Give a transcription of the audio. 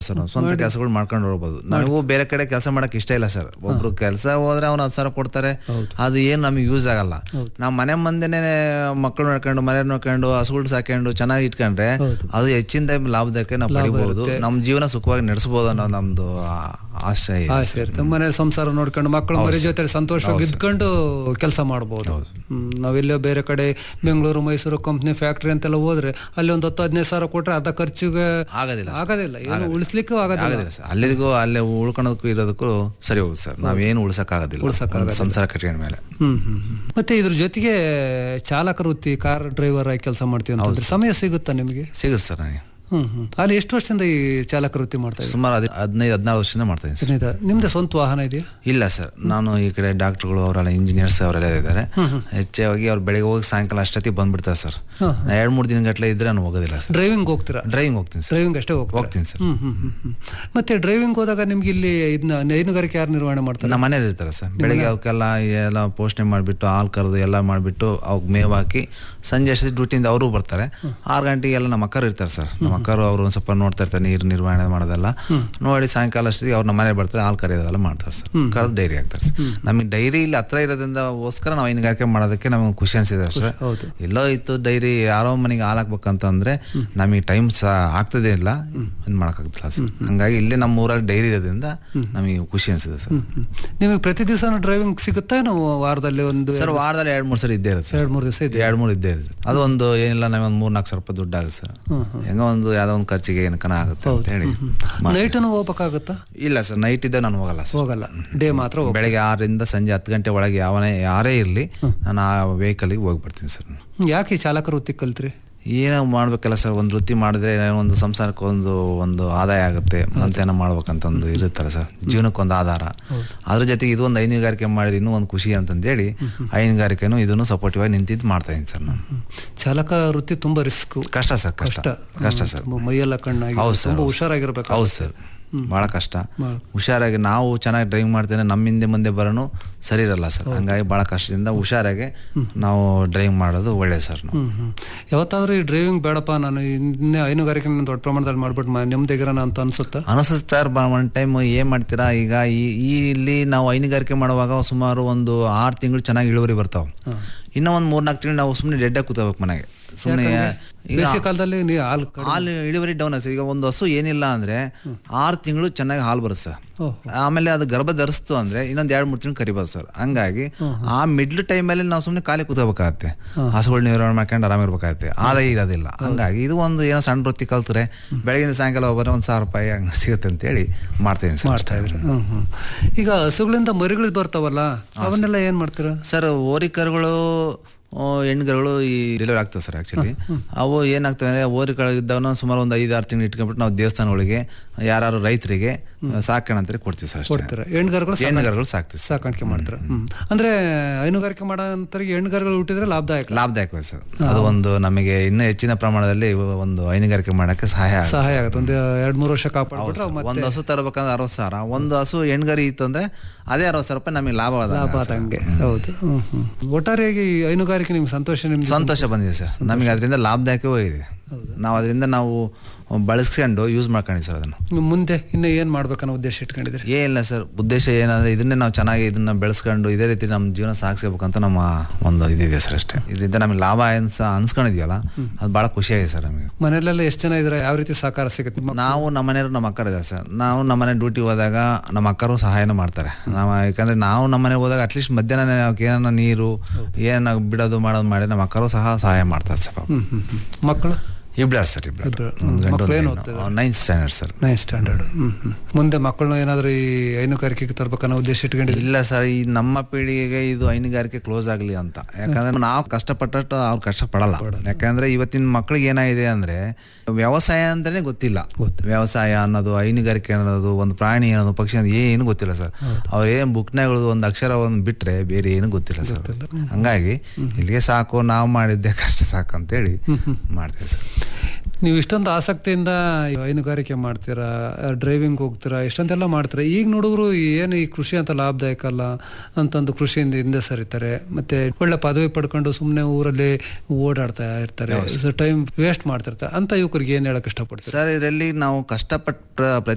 Sir ನಾವು ಸ್ವಂತ ಕೆಲಸಗಳು ಮಾಡ್ಕೊಂಡು ಹೋಗ್ಬೋದು ನನಗೂ ಬೇರೆ ಕಡೆ ಕೆಲಸ ಮಾಡಕ್ ಇಷ್ಟ ಇಲ್ಲ ಸರ್ ಒಬ್ರು ಕೆಲಸ ಹೋದ್ರೆ ಅವ್ನು ಹತ್ತು ಸಾವಿರ ಕೊಡ್ತಾರೆ ಅದು ಏನು ನಮಗೆ ಯೂಸ್ ಆಗಲ್ಲ ನಾವು ಮನೆ ಮಂದಿನೇ ಮಕ್ಕಳು ನೋಡ್ಕೊಂಡು ಮನೆ ನೋಡ್ಕೊಂಡು ಹಸುಗಳು ಸಾಕೊಂಡು ಚೆನ್ನಾಗಿ ಇಟ್ಕೊಂಡ್ರೆ ಅದು ಹೆಚ್ಚಿನ ಲಾಭದಾಯಕ ನಾವು ಪಡಿಬಹುದು ನಮ್ಮ ಜೀವನ ಸುಖವಾಗಿ ನಡೆಸಬಹುದು ಅನ್ನೋ ನಮ್ದು ಆ- ಆಶಯ ಇದೆ. ಆಸೆ ಇರುತ್ತೆ ಮನೇಲಿ ಸಂಸಾರ ನೋಡ್ಕೊಂಡು ಮಕ್ಕಳು ಮರಿ ಜೊತೆ ಸಂತೋಷವಾಗಿ ಇದ್ಕೊಂಡು ಕೆಲಸ ಮಾಡ್ಬೋದು ಹ್ಮ್. ನಾವೆಲ್ಲೋ ಬೇರೆ ಕಡೆ ಬೆಂಗಳೂರು ಮೈಸೂರು ಕಂಪ್ನಿ ಫ್ಯಾಕ್ಟ್ರಿ ಅಂತೆಲ್ಲ ಹೋದ್ರೆ ಅಲ್ಲಿ ಒಂದು ಹತ್ತು ಹದಿನೈದು ಸಾವಿರ ಕೊಟ್ರೆ ಅರ್ಧ ಖರ್ಚಿಗೆ ಆಗೋದಿಲ್ಲ ಆಗೋದಿಲ್ಲ ಏನು ಉಳಿಸ್ಲಿಕ್ಕೂ ಆಗೋದಿಲ್ಲ ಆಗೋದಿಲ್ಲ ಸರ್ ಅಲ್ಲಿಗೂ ಅಲ್ಲೇ ಉಳ್ಕೊಳೋದಕ್ಕೂ ಇರೋದಕ್ಕೂ ಸರಿ ಹೋಗುತ್ತೆ ಸರ್ ನಾವೇನು ಉಳ್ಸಕ್ ಆಗೋದಿಲ್ಲ ಒಂದು ಸಂಸಾರ ಕಟ್ಕೊಂಡ ಮೇಲೆ ಹ್ಮ್ ಹ್ಮ್ ಹ್ಮ್. ಮತ್ತೆ ಇದ್ರ ಜೊತೆಗೆ ಚಾಲಕ ವೃತ್ತಿ ಕಾರ್ ಡ್ರೈವರ್ ಆಗಿ ಕೆಲಸ ಮಾಡ್ತೀವಿ ಅಂತಂದ್ರೆ ಸಮಯ ಸಿಗುತ್ತಾ ನಿಮಗೆ ಸಿಗುತ್ತೆ ಸರ್ ನನಗೆ ಹ್ಮ್ ಹ್ಮ್ ಅಲ್ಲಿ ಎಷ್ಟು ವರ್ಷದಿಂದ ಈ ಚಾಲಕ ವೃತ್ತಿ ಮಾಡ್ತಾ ಇದ್ದೀರಿ ಸುಮಾರು ಹದಿ- ಹದಿನೈದು ಹದಿನಾರು ವರ್ಷದಿಂದ ಮಾಡ್ತಾ ಇದ್ದೀನಿ ಸರ್ ಹದಿನೈದು. ನಿಮ್ದೇ ಸ್ವಂತ ವಾಹನ ಇದೆಯಾ ಇಲ್ಲ ಸರ್ ನಾನು ಈ ಕಡೆ ಡಾಕ್ಟರ್ಗಳು ಅವರೆಲ್ಲ ಇಂಜಿನಿಯರ್ಸ್ ಅವರೆಲ್ಲ ಇದ್ದಾರೆ ಹೆಚ್ಚಾಗಿ ಅವ್ರು ಬೆಳಿಗ್ಗೆ ಹೋಗಿ ಸಾಯಂಕಾಲ ಅಷ್ಟೊತ್ತಿಗೆ ಬಂದ್ಬಿಡ್ತಾರೆ ಸರ್ ನಾ ಎರಡು ಮೂರು ದಿನ ಗಟ್ಟಲೆ ಇದ್ರೆ ನಾನು ಹೋಗೋದಿಲ್ಲ ಸರ್ ಡ್ರೈವಿಂಗ್ ಹೋಗ್ತೀರಾ ಡ್ರೈವಿಂಗ್ ಹೋಗ್ತೀನಿ ಸರ್ ಡ್ರೈವಿಂಗ್ ಅಷ್ಟೇ ಹೋಗ್ತೀರಾ ಹೋಗ್ತೀನಿ ಸರ್ ಹ್ಮ್ ಹ್ಮ್ ಹ್ಮ್ ಹ್ಮ್. ಮತ್ತೆ ಡ್ರೈವಿಂಗ್ ಹೋದಾಗ ನಿಮ್ಗೆ ಇಲ್ಲಿ ಇದನ್ನ ಹೈನುಗಾರಿಕೆ ಯಾರು ನಿರ್ವಹಣೆ ಮಾಡ್ತಾರೆ ನಮ್ಮ ಮನೇಲಿ ಇರ್ತಾರೆ ಸರ್ ಬೆಳಿಗ್ಗೆ ಅವಕ್ಕೆಲ್ಲ ಎಲ್ಲ ಪೋಷಣೆ ಮಾಡಿಬಿಟ್ಟು ಹಾಲು ಕರೆದು ಎಲ್ಲ ಮಾಡಿಬಿಟ್ಟು ಅವ್ಕೆ ಮೇವು ಹಾಕಿ ಸಂಜೆ ಅಷ್ಟೇ ಡ್ಯೂಟಿಯಿಂದ ಅವರು ಬರ್ತಾರೆ ಆರು ಗಂಟೆಗೆಲ್ಲ ನಮ್ಮ ಅಕ್ಕರು ಇರ್ತಾರೆ ಸರ್ ನಮ್ಮ ಅಕ್ಕರು ಅವರು ಒಂದು ಸ್ವಲ್ಪ ನೋಡ್ತಾ ಇರ್ತಾರೆ ನೀರು ನಿರ್ವಹಣೆ ಮಾಡೋದೆಲ್ಲ ನೋಡಿ ಸಾಯಂಕಾಲ ಅಷ್ಟೊತ್ತಿಗೆ ಅವ್ರು ನಮ್ಮ ಮನೆಗೆ ಬರ್ತಾರೆ ಹಾಲು ಕರೆಯೋದೆಲ್ಲ ಮಾಡ್ತಾರೆ ಸರ್ ಕರೆದು ಡೈರಿ ಹಾಕ್ತಾರೆ ಸರ್ ನಮಗೆ ಡೈರಿ ಇಲ್ಲಿ ಹತ್ರ ಇರೋದ್ರಿಂದಗೋಸ್ಕರ ನಾವು ಹೈನುಗಾರಿಕೆ ಮಾಡೋದಕ್ಕೆ ನಮಗೆ ಖುಷಿ ಅನ್ಸಿದೆ ಅಷ್ಟೇ ಹೌದು. ಎಲ್ಲೋ ಇತ್ತು ಡೈರಿ ಯಾರೋ ಮನೆಗೆ ಹಾಲು ಹಾಕ್ಬೇಕಂತಂದ್ರೆ ನಮಗೆ ಟೈಮ್ ಸಹ ಆಗ್ತದೇ ಇಲ್ಲ ಇದು ಮಾಡೋಕ್ಕಾಗ್ತಿಲ್ಲ ಸರ್ ಹಂಗಾಗಿ ಇಲ್ಲೇ ನಮ್ಮ ಊರಲ್ಲಿ ಡೈರಿ ಇರೋದ್ರಿಂದ ನಮಗೆ ಖುಷಿ ಅನ್ಸಿದೆ ಸರ್ ಹ್ಮ್. ನಿಮಗೆ ಪ್ರತಿ ದಿವಸ ಡ್ರೈವಿಂಗ್ ಸಿಗುತ್ತಾ ನಾವು ವಾರದಲ್ಲಿ ಒಂದು ಸರ್ ವಾರದಲ್ಲಿ ಎರಡು ಮೂರು ಸರಿ ಇದ್ದೇ ಇರುತ್ತೆ ಸರ್ ಎರಡು ಮೂರು ದಿವಸ ಇದೆ ಎರಡು ಮೂರು ಇದ್ದೇ ಇರುತ್ತೆ ಅದು ಒಂದು ಏನಿಲ್ಲ ನಮಗೆ ಒಂದು ಮೂರು ನಾಲ್ಕು ಸಾವಿರ ರೂಪಾಯಿ ದುಡ್ಡು ಆಗುತ್ತೆ ಸರ್ ಹೆಂಗೋ ಒಂದು ಯಾವುದೋ ಒಂದು ಖರ್ಚಿಗೆ ಏನಕ್ಕನ ಆಗುತ್ತೆ ಅಂತ ಹೇಳಿ ನೈಟನ್ನು ಹೋಗ್ಬೇಕಾಗತ್ತಾ ಇಲ್ಲ ಸರ್ ನೈಟ್ ಇದ್ದ ನಾನು ಹೋಗಲ್ಲ ಸರ್ ಹೋಗಲ್ಲ ಡೇ ಮಾತ್ರ ಹೋಗ್ ಬೆಳಗ್ಗೆ ಆರರಿಂದ ಸಂಜೆ ಹತ್ತು ಗಂಟೆ ಒಳಗೆ ಯಾವನೇ ಯಾರೇ ಇರಲಿ ನಾನು ಆ ವೆಹಿಕಲ್ಗೆ ಹೋಗ್ಬಿಡ್ತೀನಿ ಸರ್ ಯಾಕೆ ಈ ಚಾಲಕ ವೃತ್ತಿ ಕಲ್ತ್ರಿ ಏನೋ ಮಾಡ್ಬೇಕಲ್ಲ ಸರ್ ಒಂದು ವೃತ್ತಿ ಮಾಡಿದ್ರೆ ಏನೋ ಒಂದು ಸಂಸಾರಕ್ಕೆ ಒಂದು ಒಂದು ಆದಾಯ ಆಗುತ್ತೆ ಅಂತೇನೋ ಮಾಡ್ಬೇಕಂತಂದು ಇರುತ್ತಲ್ಲ ಸರ್ ಜೀವನಕ್ಕೆ ಒಂದು ಆಧಾರ ಅದ್ರ ಜೊತೆಗೆ ಇದು ಒಂದು ಹೈನುಗಾರಿಕೆ ಮಾಡಿದ್ರೆ ಇನ್ನೂ ಒಂದು ಖುಷಿ ಅಂತಂದೇಳಿ ಹೈನುಗಾರಿಕೆನೂ ಇದನ್ನು ಸಪೋರ್ಟಿವ್ ಆಗಿ ನಿಂತಿದ್ದು ಮಾಡ್ತಾ ಇದ್ದೀನಿ ಸರ್ ನಾನು ಹ್ಮ್. ಚಾಲಕ ವೃತ್ತಿ ತುಂಬಾ ರಿಸ್ಕ್ ಕಷ್ಟ ಸರ್ ಕಷ್ಟ ಕಷ್ಟ ಸರ್ ಮೈಯೆಲ್ಲ ಕಣ್ಣಾಗಿ ಹೌದು ಸರ್ ತುಂಬಾ ಹುಷಾರಾಗಿರ್ಬೇಕು ಹೌದು ಸರ್ ಭಾಳ ಕಷ್ಟ ಹುಷಾರಾಗಿ ನಾವು ಚೆನ್ನಾಗಿ ಡ್ರೈವಿಂಗ್ ಮಾಡ್ತೇನೆ ನಮ್ಮ ಹಿಂದೆ ಮುಂದೆ ಬರೋನು ಸರಿ ಇರಲ್ಲ ಸರ್ ಹಂಗಾಗಿ ಭಾಳ ಕಷ್ಟದಿಂದ ಹುಷಾರಾಗಿ ನಾವು ಡ್ರೈವಿಂಗ್ ಮಾಡೋದು ಒಳ್ಳೆ ಸರ್ ನಾವು ಹ್ಮ್ ಹ್ಮ್ ಯಾವತ್ತಾದ್ರೂ ಈ ಡ್ರೈವಿಂಗ್ ಬೇಡಪ್ಪ ನಾನು ಇನ್ನೇ ಹೈನುಗಾರಿಕೆ ನಾನು ದೊಡ್ಡ ಪ್ರಮಾಣದಲ್ಲಿ ಮಾಡ್ಬಿಟ್ಟು ಮ- ನೆಮ್ಮದಿಗಿರೋಣ ಅಂತ ಅನ್ಸುತ್ತಾ ಅನಿಸುತ್ತೆ ಸರ್ ಒನ್ ಟೈಮ್ ಏನು ಮಾಡ್ತೀರಾ ಈಗ ಈ ಈ ಇಲ್ಲಿ ನಾವು ಹೈನುಗಾರಿಕೆ ಮಾಡುವಾಗ ಸುಮಾರು ಒಂದು ಆರು ತಿಂಗಳು ಚೆನ್ನಾಗಿ ಇಳುವರಿ ಬರ್ತಾವೆ ಇನ್ನೂ ಒಂದು ಮೂರ್ನಾಲ್ಕು ತಿಂಗಳು ನಾವು ಸುಮ್ಮನೆ ಡೆಡ್ಡಾಗಿ ಕೂತ್ಕೋಬೇಕು ಮನೆಗೆ ಸುಮ್ಮನೆ ಈಗ ಬೇಸಿಗೆ ಕಾಲದಲ್ಲಿ ನೀ ಹಾಲು ಕ- ಹಾಲು ಇಳುವರಿ ಡೌನ್ ಸರ್ ಈಗ ಒಂದು ಹಸು ಏನಿಲ್ಲ ಅಂದ್ರೆ ಆರು ತಿಂಗಳು ಚೆನ್ನಾಗಿ ಹಾಲು ಬರುತ್ತೆ ಸರ್ ಓಹ್. ಆಮೇಲೆ ಅದು ಗರ್ಭ ಧರಿಸ್ತು ಅಂದ್ರೆ ಇನ್ನೊಂದು ಎರಡು ಮೂರು ತಿಂಗಳು ಕರಿಬೋದು ಸರ್ ಹಂಗಾಗಿ ಆ ಮಿಡ್ಲ್ ಟೈಮಲ್ಲಿ ನಾವು ಸುಮ್ಮನೆ ಖಾಲಿ ಕೂತ್ಕೋಬೇಕಾಗತ್ತೆ ಹಸುಗಳು ನಿರ್ವಹಣೆ ಮಾಡ್ಕೊಂಡು ಆರಾಮಿರ್ಬೇಕಾಗತ್ತೆ ಆದಾಯ ಇರೋದಿಲ್ಲ ಹಂಗಾಗಿ ಇದು ಒಂದು ಏನೋ ಸಣ್ಣ ವೃತ್ತಿ ಕಲ್ತ್ರೆ ಬೆಳಗಿನ ಸಾಯಂಕಾಲ ಹೋಗೋರೆ ಒಂದು ಸಾವಿರ ರೂಪಾಯಿ ಹಂಗೆ ಸಿಗುತ್ತೆ ಅಂತೇಳಿ ಮಾಡ್ತೀನಿ ಸರ್ ಮಾಡ್ತಾ ಇದ್ರಿ ಹ್ಮ್ ಹ್ಮ್ ಈಗ ಹಸುಗಳಿಂದ ಮರಿಗಳು ಬರ್ತಾವಲ್ಲ ಅವನ್ನೆಲ್ಲ ಏನ್ ಮಾಡ್ತೀರಾ ಸರ್ ಓರಿಕರುಗಳು ಆ, ಹೆಣ್ಗರುಗಳು ಈ ಡೆಲಿವರಿ ಆಗ್ತವೆ ಸರ್ ಆ್ಯಕ್ಚುಲಿ ಅವು ಏನಾಗ್ತವೆ ಅಂದರೆ ಓರಿಕರು ಇದ್ದವನ್ನ ಸುಮಾರು ಒಂದು ಐದು ಆರು ತಿಂಗಳು ಇಟ್ಕೊಂಡ್ಬಿಟ್ಟು ನಾವು ದೇವಸ್ಥಾನಗಳಿಗೆ ಯಾರು ರೈತರಿಗೆ ಸಾಕಣೆ ಅಂತ ಕೊಡ್ತೀವಿ ಸರ್ ಅಷ್ಟೇ ಕೊಡ್ತೀರಾ ಹೆಣ್ಗಾರುಗಳು ಸಾಕ- ಹೆಣ್ಗರುಗಳು ಸಾಕ್ತೀವಿ ಸರ್ ಸಾಕಾಣಿಕೆ ಮಾಡ್ತಾರೆ ಹ್ಮ್ ಅಂದ್ರೆ ಹೈನುಗಾರಿಕೆ ಮಾಡೋ ನಂತರಿಗೆ ಹೆಣ್ಗಾರುಗಳು ಹುಟ್ಟಿದ್ರೆ ಲಾಭದಾಯಕ ಲಾಭದಾಯಕವೇ ಸರ್ ಅದು ಒಂದು ನಮಗೆ ಇನ್ನೂ ಹೆಚ್ಚಿನ ಪ್ರಮಾಣದಲ್ಲಿ ಒಂದು ಹೈನುಗಾರಿಕೆ ಮಾಡೋಕ್ಕೆ ಸಹಾಯ ಆಗುತ್ತೆ ಸಹಾಯ ಆಗುತ್ತೆ ಒಂದು ಎರಡ್ ಮೂರು ವರ್ಷ ಕಾಪಾಡ್ಬಿಟ್ರೆ ಅವು ಮತ್ತೆ ಒಂದು ಹಸು ತರಬೇಕಂದ್ರೆ ಅರವತ್ತು ಸಾವಿರ ಒಂದು ಹಸು ಹೆಣ್ಗರಿ ಇತ್ತು ಅಂದ್ರೆ ಅದೇ ಅರವತ್ತು ಸಾವಿರ ರೂಪಾಯಿ ನಮಗೆ ಲಾಭ ಲಾಭ ಆದಂಗೆ ಹೌದು ಹ್ಮ್ ಹ್ಮ್ ಒಟ್ಟಾರೆಯಾಗಿ ಈ ಹೈನುಗಾರಿಕೆ ನಿಮ್ಗೆ ಸಂತೋಷ ನಿಮ್ಗೆ ಸಂತೋಷ ಬಂದಿದೆ ಸರ್ ನಮಗೆ ಅದರಿಂದ ಲಾಭದಾಯಕವೂ ಇದೆ ನಾವು ಅದರಿಂದ ನಾವು ಬಳಸ್ಕೊಂಡು ಯೂಸ್ ಮಾಡ್ಕೊಂಡಿವಿ ಸರ್ ಅದನ್ನು ನೀವು ಮುಂದೆ ಇನ್ನು ಏನ್ ಮಾಡ್ಬೇಕನ್ನೋ ಉದ್ದೇಶ ಇಟ್ಕೊಂಡಿದ್ರಿ ಏನಿಲ್ಲ ಸರ್ ಉದ್ದೇಶ ಏನಂದ್ರೆ ಇದನ್ನೇ ನಾವು ಚೆನ್ನಾಗಿ ಇದನ್ನ ಬೆಳೆಸ್ಕೊಂಡು ಇದೇ ರೀತಿ ನಮ್ಮ ಜೀವನ ಸಾಗಿಸ್ಬೇಕಂತ ನಮ್ಮ ಒಂದು ಇದಿದೆ ಸರ್ ಅಷ್ಟೇ ಇದರಿಂದ ನಮಗೆ ಲಾಭ ಅನ್ಸ ಅನ್ಸ್ಕೊಂಡಿದ್ಯಲ್ಲ ಅದು ಭಾಳ ಖುಷಿಯಾಗಿದೆ ಸರ್ ನಮಗೆ ಮನೆಯಲ್ಲೆಲ್ಲ ಎಷ್ಟು ಜನ ಇದ್ರೆ ಯಾವ ರೀತಿ ಸಹಕಾರ ಸಿಗುತ್ತೆ ನಿಮ್ಮ ನಾವು ನಮ್ಮ ಮನೆಯವರು ನಮ್ಮ ಅಕ್ಕರ ಇದ್ದಾರೆ ಸರ್ ನಾವು ನಮ್ಮ ಮನೆ ಡ್ಯೂಟಿ ಹೋದಾಗ ನಮ್ಮ ಅಕ್ಕರು ಸಹಾಯನ ಮಾಡ್ತಾರೆ ನಾವು ಯಾಕಂದ್ರೆ ನಾವು ನಮ್ಮ ಮನೆಗೆ ಹೋದಾಗ ಅಟ್ಲೀಸ್ಟ್ ಮಧ್ಯಾಹ್ನ ಏನಾರ ನೀರು ಏನ ಬಿಡೋದು ಮಾಡೋದು ಮಾಡಿ ನಮ್ಮ ಅಕ್ಕರು ಸಹ ಸಹಾಯ ಮಾಡ್ತಾರೆ ಸರ್ ಪಾಪ. ಹ್ಮ್ ಹ್ಮ್ ಹ್ಮ್. ಮಕ್ಕಳು ಇಬ್ರು ಸರ್ ಇಬ್ರು ಇಬ್ರು. ಒಂದು ಗಂಡು ಮಕ್ಳು ಏನು ಒಂದು ಹೆಣ್ಣು. Ninth standard sir nine standard hmm hmm. ಮುಂದೆ ಮಕ್ಕಳನ್ನ ಏನಾದ್ರು ಈ ಹೈನುಗಾರಿಕೆಗೆ ತರ್ಬೇಕನ್ನೋ ಉದ್ದೇಶ ಇಟ್ಕೊಂಡಿದ್ರಿ ಇಲ್ಲ ಸರ್ ಈ ನಮ್ಮ ಪೀಳಿಗೆಗೆ ಇದು ಹೈನುಗಾರಿಕೆ ಕ್ಲೋಸ್ ಆಗಲಿ ಅಂತ ಯಾಕಂದ್ರೆ ನಾವು ಕಷ್ಟಪಟ್ಟಷ್ಟು ಅವ್ರು ಕಷ್ಟಪಡಲ್ಲ ಯಾಕಂದ್ರೆ ಇವತ್ತಿನ ಮಕ್ಳಿಗೆ ಏನಾಗಿದೆ ಅಂದ್ರೆ ವ್ಯವಸಾಯ ಅಂತಾನೆ ಗೊತ್ತಿಲ್ಲ ವ್ಯವಸಾಯ ಅನ್ನೋದು ಹೈನುಗಾರಿಕೆ ಅನ್ನೋದು ಒಂದು ಪ್ರಾಣಿ ಅನ್ನೋದು ಪಕ್ಷಿ ಅನ್ನೋದು ಏನು ಗೊತ್ತಿಲ್ಲ ಸರ್ ಅವ್ರು ಏನು ಬುಕ್ನಾಗಳು ಒಂದು ಅಕ್ಷರ ಒಂದು ಬಿಟ್ರೆ ಬೇರೆ ಏನು ಗೊತ್ತಿಲ್ಲ ಸರ್ ಹಂಗಾಗಿ ಇಲ್ಲಿಗೆ ಸಾಕು ನಾವು ಮಾಡಿದ್ದೆ ಕಷ್ಟ ಸಾಕು ಅಂತೇಳಿ ಮಾಡ್ತೇವೆ ಸರ್ ನೀವು ಇಷ್ಟೊಂದು ಆಸಕ್ತಿಯಿಂದ ಈ ಹೈನುಗಾರಿಕೆ ಮಾಡ್ತೀರಾ ಡ್ರೈವಿಂಗ್ ಹೋಗ್ತೀರಾ ಇಷ್ಟೊಂದೆಲ್ಲ ಮಾಡ್ತೀರಾ ಈಗ ನೋಡಿದ್ರು ಏನು ಈ ಕೃಷಿ ಅಂತ ಲಾಭದಾಯಕ ಅಲ್ಲ ಅಂತಂದು ಕೃಷಿಯಿಂದ ಹಿಂದೆ ಸರಿತಾರೆ ಮತ್ತೆ ಒಳ್ಳೆ ಪದವಿ ಪಡ್ಕೊಂಡು ಸುಮ್ಮನೆ ಊರಲ್ಲಿ ಓಡಾಡ್ತಾ ಇರ್ತಾರೆ ಟೈಮ್ ವೇಸ್ಟ್ ಮಾಡ್ತಿರ್ತಾರೆ ಅಂತ ಯುವಕರಿಗೆ ಏನು ಹೇಳಕ್ ಇಷ್ಟಪಡ್ತಾರೆ ಸರ್ ಇದರಲ್ಲಿ ನಾವು ಕಷ್ಟಪಟ್ಟ